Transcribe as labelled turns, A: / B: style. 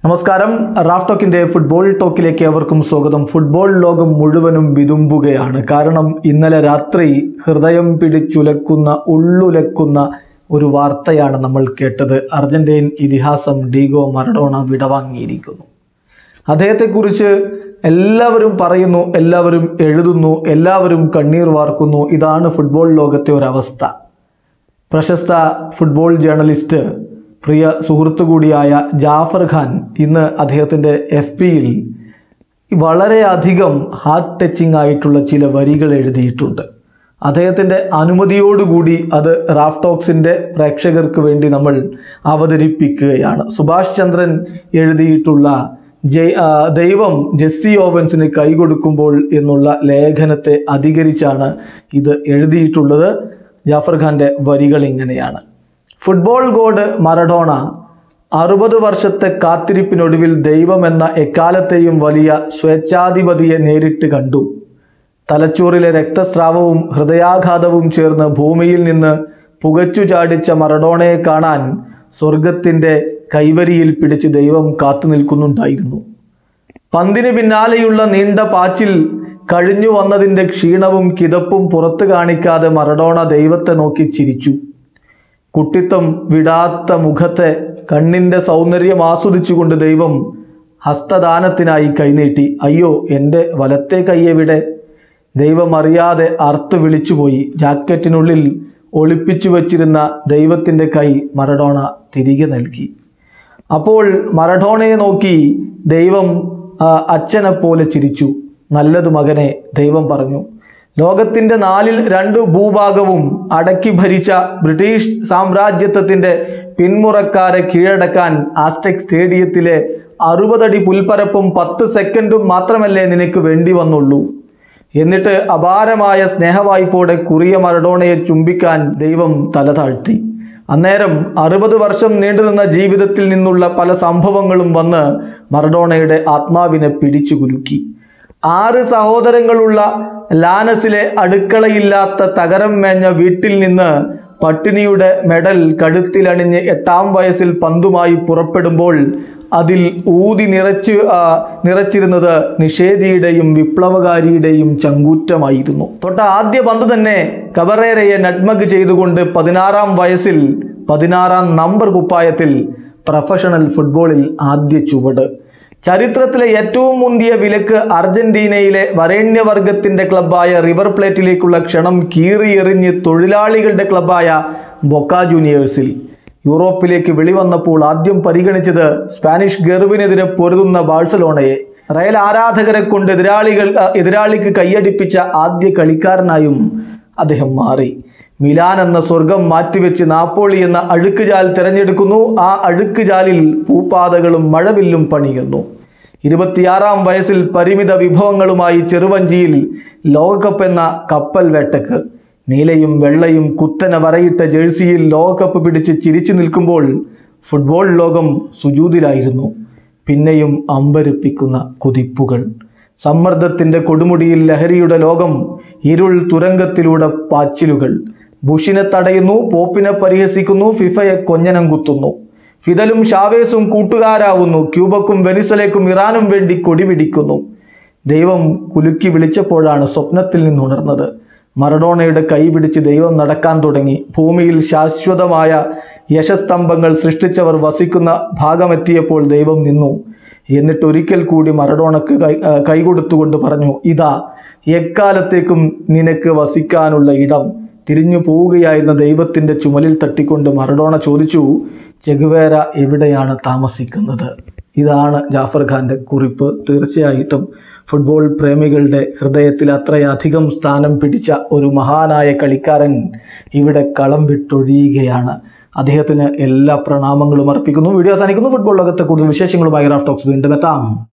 A: നമസ്കാരം Raf ടോക്കിന്റെ football ടോക്കിലേക്ക് ഏവർക്കും സ്വാഗതം ഫുട്ബോൾ ലോകം മുഴുവനും വിതുമ്പുകയാണ് കാരണം ഇന്നലെ രാത്രി ഹൃദയം പിടിച്ചുലക്കുന്ന ഉള്ളുലക്കുന്ന ഒരു വാർത്തയാണ് നമ്മൾ കേട്ടത് അർജന്റീൻ ഇതിഹാസം ഡീഗോ മറഡോണ വിടവാങ്ങിയിരിക്കുന്നു അദ്ദേഹത്തെക്കുറിച്ച് എല്ലാവരും പറയുന്നു എല്ലാവരും എഴുതുന്നു എല്ലാവരും കണ്ണീർ വാർക്കുന്നു ഇതാണ് ഫുട്ബോൾ ലോകത്തെ ഒരവസ്ഥ പ്രശസ്ത ഫുട്ബോൾ ജേർണലിസ്റ്റ് പ്രിയ സുഹൃത്തു കൂടിയായ ജാഫർ ഖാൻ ഇന്ന് അദ്ദേഹത്തിൻ്റെ എഫ് പിയിൽ വളരെയധികം ഹാർട്ട് ടച്ചിങ് ആയിട്ടുള്ള ചില വരികൾ എഴുതിയിട്ടുണ്ട് അദ്ദേഹത്തിൻ്റെ അനുമതിയോടുകൂടി അത് റാഫ് ടോക്സിൻ്റെ പ്രേക്ഷകർക്ക് വേണ്ടി നമ്മൾ അവതരിപ്പിക്കുകയാണ് സുഭാഷ് ചന്ദ്രൻ എഴുതിയിട്ടുള്ള ജയ് ആ, ദൈവം ജെസ്സി ഓവൻസിന് കൈകൊടുക്കുമ്പോൾ എന്നുള്ള ലേഖനത്തെ അധികരിച്ചാണ് ഇത് എഴുതിയിട്ടുള്ളത് ജാഫർ ഖാന്റെ വരികൾ ഇങ്ങനെയാണ് ഫുട്ബോൾ ഗോഡ് മറഡോണ അറുപത് വർഷത്തെ കാത്തിരിപ്പിനൊടുവിൽ ദൈവമെന്ന എക്കാലത്തെയും വലിയ സ്വേച്ഛാധിപതിയെ നേരിട്ട് കണ്ടു തലച്ചോറിലെ രക്തസ്രാവവും ഹൃദയാഘാതവും ചേർന്ന് ഭൂമിയിൽ നിന്ന് പുകച്ചു ചാടിച്ച മറഡോണയെ കാണാൻ സ്വർഗത്തിൻ്റെ കൈവരിയിൽ പിടിച്ച് ദൈവം കാത്തു നിൽക്കുന്നുണ്ടായിരുന്നു പന്തിന് പിന്നാലെയുള്ള നീണ്ട പാച്ചിൽ കഴിഞ്ഞു വന്നതിൻ്റെ ക്ഷീണവും കിതപ്പും പുറത്തു കാണിക്കാതെ മറഡോണ ദൈവത്തെ നോക്കി ചിരിച്ചു കുട്ടിത്തം വിടാത്ത മുഖത്തെ കണ്ണിൻ്റെ സൗന്ദര്യം ആസ്വദിച്ചുകൊണ്ട് ദൈവം ഹസ്തദാനത്തിനായി കൈനീട്ടി അയ്യോ എൻ്റെ വലത്തെ കൈയെവിടെ ദൈവം അറിയാതെ അർത്ത് വിളിച്ചുപോയി ജാക്കറ്റിനുള്ളിൽ ഒളിപ്പിച്ചു വച്ചിരുന്ന ദൈവത്തിൻ്റെ കൈ മറഡോണ തിരികെ നൽകി അപ്പോൾ മറഡോണയെ നോക്കി ദൈവം ആ, അച്ഛനെപ്പോലെ ചിരിച്ചു നല്ലത് മകനെ ദൈവം പറഞ്ഞു ലോകത്തിൻ്റെ നാലിൽ രണ്ട് ഭൂഭാഗവും അടക്കി ഭരിച്ച ബ്രിട്ടീഷ് സാമ്രാജ്യത്വത്തിൻ്റെ പിന്മുറക്കാരെ കീഴടക്കാൻ ആസ്റ്റെക് സ്റ്റേഡിയത്തിലെ അറുപതടി പുൽപ്പരപ്പും പത്ത് സെക്കൻഡും മാത്രമല്ലേ നിനക്ക് വേണ്ടി വന്നുള്ളൂ എന്നിട്ട് അപാരമായ സ്നേഹവായ്പോടെ കുറിയ മറഡോണയെ ചുംബിക്കാൻ ദൈവം തല താഴ്ത്തി അന്നേരം അറുപത് വർഷം നീണ്ടുനിന്ന ജീവിതത്തിൽ നിന്നുള്ള പല സംഭവങ്ങളും വന്ന് മറഡോണയുടെ ആത്മാവിനെ പിടിച്ചു കുലുക്കി ആറ് സഹോദരങ്ങളുള്ള ലാനസിലെ അടുക്കളയില്ലാത്ത തകരം മേഞ്ഞ വീട്ടിൽ നിന്ന് പട്ടിണിയുടെ മെഡൽ കഴുത്തിലണിഞ്ഞ് എട്ടാം വയസ്സിൽ പന്തുമായി പുറപ്പെടുമ്പോൾ അതിൽ ഊതി നിറച്ച് ആ, നിറച്ചിരുന്നത് നിഷേധിയുടെയും വിപ്ലവകാരിയുടെയും ചങ്കൂറ്റമായിരുന്നു തൊട്ട ആദ്യ പന്ത് തന്നെ കബറേരയെ നട്മഗ് ചെയ്തുകൊണ്ട് പതിനാറാം വയസ്സിൽ പതിനാറാം നമ്പർ കുപ്പായത്തിൽ പ്രൊഫഷണൽ ഫുട്ബോളിൽ ആദ്യ ചുവട് ചരിത്രത്തിലെ ഏറ്റവും മുന്തിയ വിലക്ക് അർജന്റീനയിലെ വരേണ്യവർഗത്തിന്റെ ക്ലബ്ബായ റിവർ പ്ലേറ്റിലേക്കുള്ള ക്ഷണം കീറിയെറിഞ്ഞ് തൊഴിലാളികളുടെ ക്ലബ്ബായ ബൊക്ക ജൂനിയേഴ്സിൽ യൂറോപ്പിലേക്ക് വെളിവന്നപ്പോൾ ആദ്യം പരിഗണിച്ചത് സ്പാനിഷ് ഗർവിനെതിരെ പൊരുതുന്ന ബാഴ്സലോണയെ റയൽ ആരാധകരെ കൊണ്ട് എതിരാളികൾ ആ, എതിരാളിക്ക് കൈയടിപ്പിച്ച ആദ്യ കളിക്കാരനായും അദ്ദേഹം മാറി മിലാൻ എന്ന സ്വർഗം മാറ്റിവെച്ച് നാപ്പോളി എന്ന അഴുക്കുചാൽ തിരഞ്ഞെടുക്കുന്നു ആ അഴുക്കുചാലിൽ പൂപ്പാതകളും മഴവില്ലും പണിയുന്നു ഇരുപത്തിയാറാം വയസ്സിൽ പരിമിത വിഭവങ്ങളുമായി ചെറുവഞ്ചിയിൽ ലോകകപ്പ് എന്ന കപ്പൽ വേട്ടക്ക് നീലയും വെള്ളയും കുത്തനെ വരയിട്ട ജേഴ്സിയിൽ ലോകകപ്പ് പിടിച്ച് ചിരിച്ചു നിൽക്കുമ്പോൾ ഫുട്ബോൾ ലോകം സുജൂതിലായിരുന്നു പിന്നെയും അമ്പരപ്പിക്കുന്ന കുതിപ്പുകൾ സമ്മർദ്ദത്തിൻ്റെ കൊടുമുടിയിൽ ലഹരിയുടെ ലോകം ഇരുൾ തുരങ്കത്തിലൂടെ പാച്ചിലുകൾ ബുഷിനെ തടയുന്നു പോപ്പിനെ പരിഹസിക്കുന്നു ഫിഫയെ കൊഞ്ഞനം കുത്തുന്നു ഫിദലും ഷാവേസും കൂട്ടുകാരാവുന്നു ക്യൂബക്കും വെനിസലേക്കും ഇറാനും വേണ്ടി കൊടിപിടിക്കുന്നു ദൈവം കുലുക്കി വിളിച്ചപ്പോഴാണ് സ്വപ്നത്തിൽ നിന്നുണർന്നത് മറഡോണയുടെ കൈ പിടിച്ച് ദൈവം നടക്കാൻ തുടങ്ങി ഭൂമിയിൽ ശാശ്വതമായ യശസ്തംഭങ്ങൾ സൃഷ്ടിച്ചവർ വസിക്കുന്ന ഭാഗമെത്തിയപ്പോൾ ദൈവം നിന്നു എന്നിട്ട് ഒരിക്കൽ കൂടി മറഡോണക്ക് കൈ ആ, കൈകൊടുത്തുകൊണ്ട് പറഞ്ഞു ഇതാ എക്കാലത്തേക്കും നിനക്ക് വസിക്കാനുള്ള ഇടം തിരിഞ്ഞു പോവുകയായിരുന്ന ദൈവത്തിൻ്റെ ചുമലിൽ തട്ടിക്കൊണ്ട് മറഡോണ ചോദിച്ചു ചെഗുവേര എവിടെയാണ് താമസിക്കുന്നത് ഇതാണ് ജാഫർ ഖാന്റെ കുറിപ്പ് തീർച്ചയായിട്ടും ഫുട്ബോൾ പ്രേമികളുടെ ഹൃദയത്തിൽ അത്രയധികം സ്ഥാനം പിടിച്ച ഒരു മഹാനായ കളിക്കാരൻ ഇവിടെ കളം വിട്ടൊഴിയുകയാണ് അദ്ദേഹത്തിന് എല്ലാ പ്രണാമങ്ങളും അർപ്പിക്കുന്നു വീഡിയോ അവസാനിക്കുന്നു ഫുട്ബോൾ ലോകത്തെ കൂടുതൽ വിശേഷങ്ങളുമായി റാഫ് ടോക്സ് വീണ്ടും എത്താം